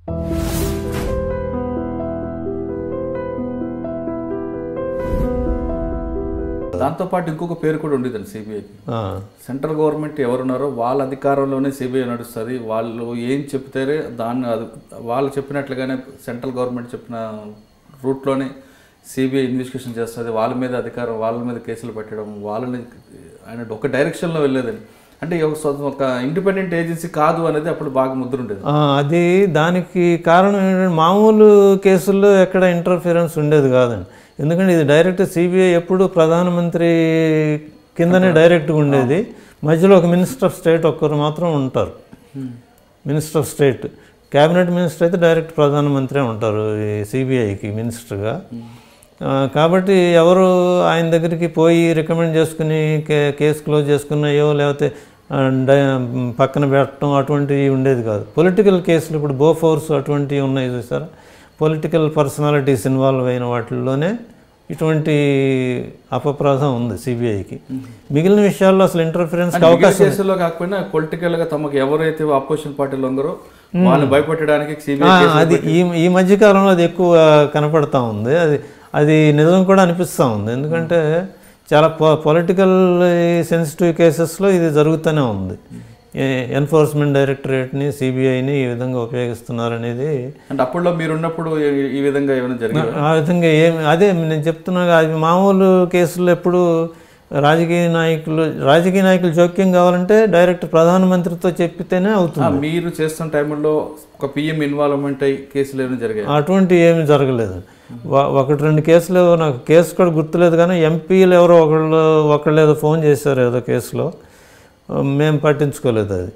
దాంతోపాటు ఇంకొక పేరు కూడా ఉండేదండి సిబిఐకి ఆ, సెంట్రల్ గవర్నమెంట్ ఎవరున్నారో వాళ్ళ అధికారంలోనే సిబిఐ నడుస్తుంది వాళ్ళు ఏం చెప్తారే దాన్ని అది వాళ్ళు చెప్పినట్లుగానే సెంట్రల్ గవర్నమెంట్ చెప్పిన రూట్లోనే సిబిఐ ఇన్వెస్టిగేషన్ చేస్తుంది వాళ్ళ మీద అధికారం వాళ్ళ మీద కేసులు పెట్టడం వాళ్ళని ఆయన ఒక డైరెక్షన్లో వెళ్ళేదండి అంటే ఒక స్వ- ఒక ఇండిపెండెంట్ ఏజెన్సీ కాదు అనేది అప్పుడు బాగా ముద్ర ఉండేది ఆ, అది దానికి కారణం ఏంటంటే మామూలు కేసుల్లో ఎక్కడ ఇంటర్ఫిరెన్స్ ఉండేది కాదండి ఎందుకంటే ఇది డైరెక్ట్ సిబిఐ ఎప్పుడు ప్రధానమంత్రి కిందనే డైరెక్ట్గా ఉండేది మధ్యలో ఒక మినిస్టర్ ఆఫ్ స్టేట్ ఒక్కరు మాత్రం ఉంటారు minister of state cabinet minister అయితే డైరెక్ట్ ప్రధానమంత్రి ఉంటారు ఈ సిబిఐకి మినిస్టర్గా ఆ, కాబట్టి ఎవరు ఆయన దగ్గరికి పోయి రికమెండ్ చేసుకుని కే కేసు క్లోజ్ చేసుకున్నాయో లేకపోతే ఆ, డై- పక్కన పెట్టడం అటువంటివి ఉండేది కాదు పొలిటికల్ కేసులు ఇప్పుడు బోఫోర్స్ అటువంటివి ఉన్నాయి చూసారా పొలిటికల్ పర్సనాలిటీస్ ఇన్వాల్వ్ అయిన వాటిల్లోనే ఇటువంటి అపప్రాధం ఉంది సిబిఐకి మిగిలిన విషయాల్లో అసలు ఇంటర్ఫిరెన్స్ మిగిలిన కేసుల్లో కాకపోయినా పొలిటికల్ గా తమకు ఎవరైతే ఆపోజిషన్ పార్టీలు ఉన్నారో వాళ్ళు భయపెట్టడానికి సిబిఐ ఆ, అది ఈ ఈ మధ్యకాలంలో అది ఎక్కువ కనపడతా ఉంది అది అది నిజం కూడా అనిపిస్తూ ఉంది ఎందుకంటే చాలా పొ పొలిటికల్ సెన్సిటివ్ కేసెస్లో ఇది జరుగుతూనే ఉంది ఎన్ఫోర్స్మెంట్ డైరెక్టరేట్ని సిబిఐని ఈ విధంగా ఉపయోగిస్తున్నారనేది అంటే అప్పుడులో మీరు ఉన్నప్పుడు ఈ- ఈ విధంగా ఏమైనా జరిగింది ఆ విధంగా ఏమి అదే నేను చెప్తున్నా అది మామూలు కేసుల్లో ఎప్పుడు రాజకీయ నాయకులు రాజకీయ నాయకులు జోక్యం కావాలంటే డైరెక్ట్ ప్రధానమంత్రితో చెప్పితేనే అవుతుంది మీరు చేస్తున్న టైంలో ఒక పిఎం ఇన్వాల్వ్మెంట్ అయ్యి కేసులు ఏమైనా జరిగాయి అటువంటి ఏమీ జరగలేదు వ- ఒకటి రెండు కేసులు నాకు కేసు కూడా గుర్తులేదు కానీ ఎంపీలు ఎవరో ఒకళ్ళు ఒకళ్ళు ఏదో ఫోన్ చేశారు ఏదో కేసులో మేము పట్టించుకోలేదు అది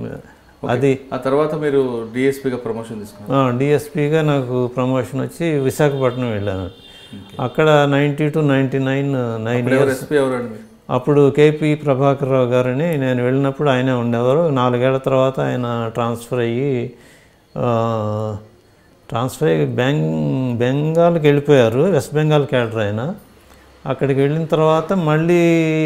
అది ఆ తర్వాత మీరు డిఎస్పీగా ప్రమోషన్ తీసుకున్నారు డిఎస్పీగా నాకు ప్రమోషన్ వచ్చి విశాఖపట్నం వెళ్ళాను అక్కడ ninety two ninety nine nine ఎవరు ఎస్పీ ఎవరండి మీరు అప్పుడు కేపీ ప్రభాకర్ రావు గారని నేను వెళ్ళినప్పుడు ఆయనే ఉండేవారు నాలుగేళ్ల తర్వాత ఆయన ట్రాన్స్ఫర్ అయ్యి ఆ, ట్రాన్స్ఫర్ అయ్యి బెంగ్ బెంగాల్కి వెళ్ళిపోయారు వెస్ట్ బెంగాల్ క్యాడర్ ఆయన అక్కడికి వెళ్ళిన తర్వాత మళ్ళీ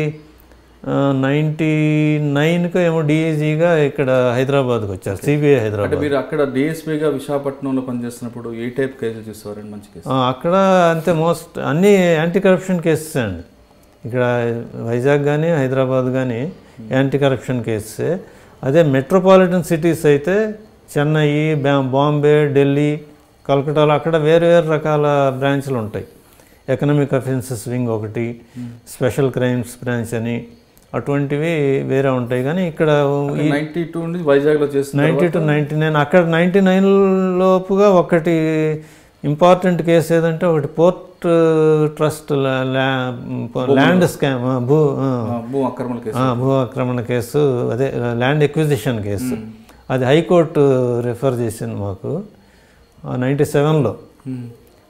నైంటీ నైన్కి ఏమో డిఏజీగా ఇక్కడ హైదరాబాద్కి వచ్చారు సిబిఐ అంటే హైదరాబాద్ మీరు అక్కడ డిఎస్పీగా విశాఖపట్నంలో పనిచేస్తున్నప్పుడు ఏ టైప్ కేసులు చూసేవారండి మంచి కేసు ఆ, అక్కడ అంతే మోస్ట్ అన్ని యాంటీ కరప్షన్ కేసెస్ అండి ఇక్కడ వైజాగ్ కానీ హైదరాబాద్ కానీ యాంటీ కరప్షన్ కేసెస్ అదే మెట్రోపాలిటన్ సిటీస్ అయితే చెన్నై బా- బాంబే ఢిల్లీ కలకటాలో అక్కడ వేరు వేరు రకాల బ్రాంచ్లు ఉంటాయి ఎకనామిక్ అఫెన్సెస్ వింగ్ ఒకటి స్పెషల్ క్రైమ్స్ బ్రాంచ్ అని అటువంటివి వేరే ఉంటాయి కానీ ఇక్కడ ఈ నైన్టీ టూ నుండి వైజాగ్లో చేస్తున్నారు నైంటీ టు నైంటీ నైన్ అక్కడ నైంటీ నైన్ లోపుగా ఒకటి ఇంపార్టెంట్ కేసు ఏదంటే ఒకటి పోర్ట్ ట్రస్ట్ ల్యాండ్ స్కామ్ భూ ఆ, భూ అక్రమణ కేసు ఆ, భూ ఆక్రమణ కేసు అదే ల్యాండ్ ఎక్విజిషన్ కేసు అది హైకోర్టు రిఫర్ చేసింది మాకు నైంటీ సెవెన్లో మ్మ్.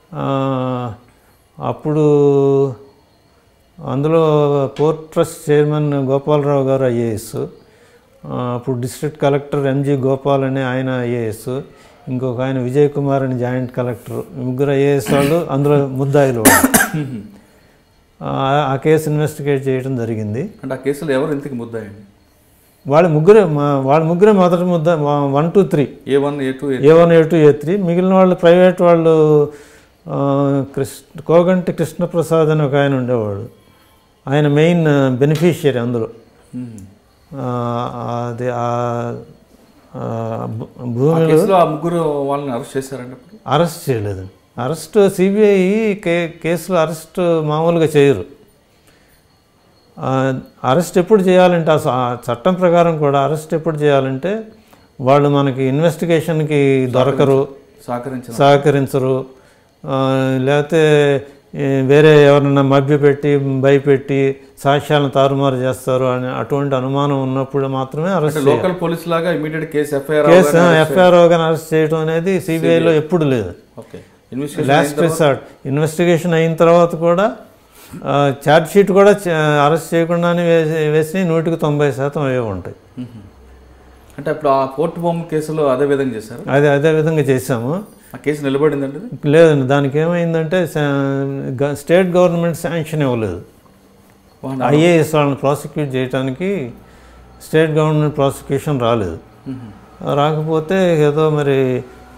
అప్పుడు అందులో పోర్ట్ ట్రస్ట్ చైర్మన్ గోపాలరావు గారు ఐఏఎస్ అప్పుడు డిస్ట్రిక్ట్ కలెక్టర్ ఎంజి గోపాల్ అనే ఆయన ఐఏఎస్ ఇంకొక ఆయన విజయ్ కుమార్ అని జాయింట్ కలెక్టర్ ముగ్గురు ఐఏఎస్ వాళ్ళు అందులో ముద్దాయిలు వాళ్ళు. ఆ, ఆ కేసు ఇన్వెస్టిగేట్ చేయడం జరిగింది అంటే ఆ కేసులో ఎవరు ఇంతకి ముద్దాయండి వాళ్ళ ముగ్గురే మా- వాళ్ళ ముగ్గురే మొదటి ముద్ద one two three A one A two A A one A two A three మిగిలిన వాళ్ళు ప్రైవేట్ వాళ్ళు ఆ, కృష్ణ కోగంటి కృష్ణప్రసాద్ అని ఒక ఆయన ఉండేవాడు ఆయన మెయిన్ బెనిఫిషియరీ అందులో మ్మ్. ఆ, అది ఆ ఆ, భూ- ఆ భూమిలో కేసులో ఆ ముగ్గురు వాళ్ళని అరెస్ట్ చేశారండి అప్పుడు అరెస్ట్ చేయలేదండి అరెస్ట్ సిబిఐ కే కేసులో అరెస్ట్ మామూలుగా చేయరు ఆ, అరెస్ట్ ఎప్పుడు చేయాలంటే అసలు ఆ చట్టం ప్రకారం కూడా అరెస్ట్ ఎప్పుడు చేయాలంటే వాళ్ళు మనకి ఇన్వెస్టిగేషన్కి దొరకరు సహకరించిన సహకరించరు ఆ, లేకపోతే ఏ, వేరే ఎవరన్నా మభ్యపెట్టి భయపెట్టి సాక్ష్యాలను తారుమారు చేస్తారు అని అటువంటి అనుమానం ఉన్నప్పుడు మాత్రమే అరెస్ట్ చేయాలి లోకల్ పోలీస్ లాగా immediate case FIR case FIR కానీ అరెస్ట్ చేయడం అనేది సిబిఐలో ఎప్పుడు లేదు okay investigation last resort investigation అయిన తర్వాత కూడా ఛార్జ్ షీట్ కూడా చ- అరెస్ట్ చేయకుండానే వేసి వేసి నూటికి తొంభై శాతం అవే ఉంటాయి అంటే అప్పుడు ఆ పోర్ట్ బొమ్మ కేసులో అదే విధంగా చేశారు అదే అదే విధంగా చేశాము ఆ కేసు నిలబడిందండి ఇది? లేదండి దానికి ఏమైందంటే శా- గ- స్టేట్ గవర్నమెంట్ శాంక్షన్ ఇవ్వలేదు వాహన- ఐఏఎస్ వాళ్ళని ప్రాసిక్యూట్ చేయడానికి స్టేట్ గవర్నమెంట్ ప్రాసిక్యూషన్ రాలేదు మ్మ్. రాకపోతే ఏదో మరి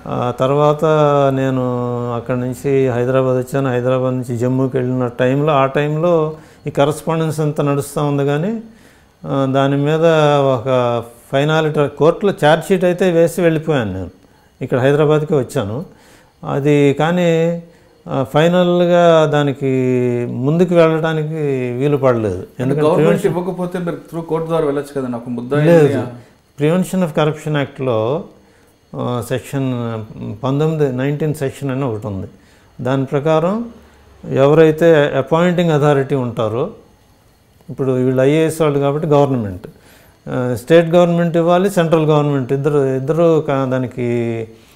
ఆ తర్వాత నేను అక్కడి నుంచి హైదరాబాద్ వచ్చాను హైదరాబాద్ నుంచి జమ్మూకి వెళ్ళిన టైంలో ఆ టైంలో ఈ కరస్పాండెన్స్ అంతా నడుస్తూ ఉంది కానీ ఆ, దాని మీద ఒక ఫైనాలిటీ కోర్టులో ఛార్జ్ షీట్ అయితే వేసి వెళ్ళిపోయాను నేను ఇక్కడ హైదరాబాద్కి వచ్చాను అది కానీ ఆ, ఫైనల్గా దానికి ముందుకు వెళ్ళడానికి వీలు పడలేదు ఎందుకంటే గవర్నమెంట్ ఇవ్వకపోతే మీరు త్రూ కోర్టు ద్వారా వెళ్ళొచ్చు కదా నాకు ముద్ద లేదు ప్రివెన్షన్ ఆఫ్ కరప్షన్ యాక్ట్లో సెక్షన్ పంతొమ్మిది నైన్టీన్ సెక్షన్ అని ఒకటి ఉంది దాని ప్రకారం ఎవరైతే అపాయింటింగ్ అథారిటీ ఉంటారో ఇప్పుడు వీళ్ళు ఐఏఎస్ వాళ్ళు కాబట్టి గవర్నమెంట్ స్టేట్ గవర్నమెంట్ ఇవ్వాలి సెంట్రల్ గవర్నమెంట్ ఇద్దరు ఇద్దరు కా- దానికి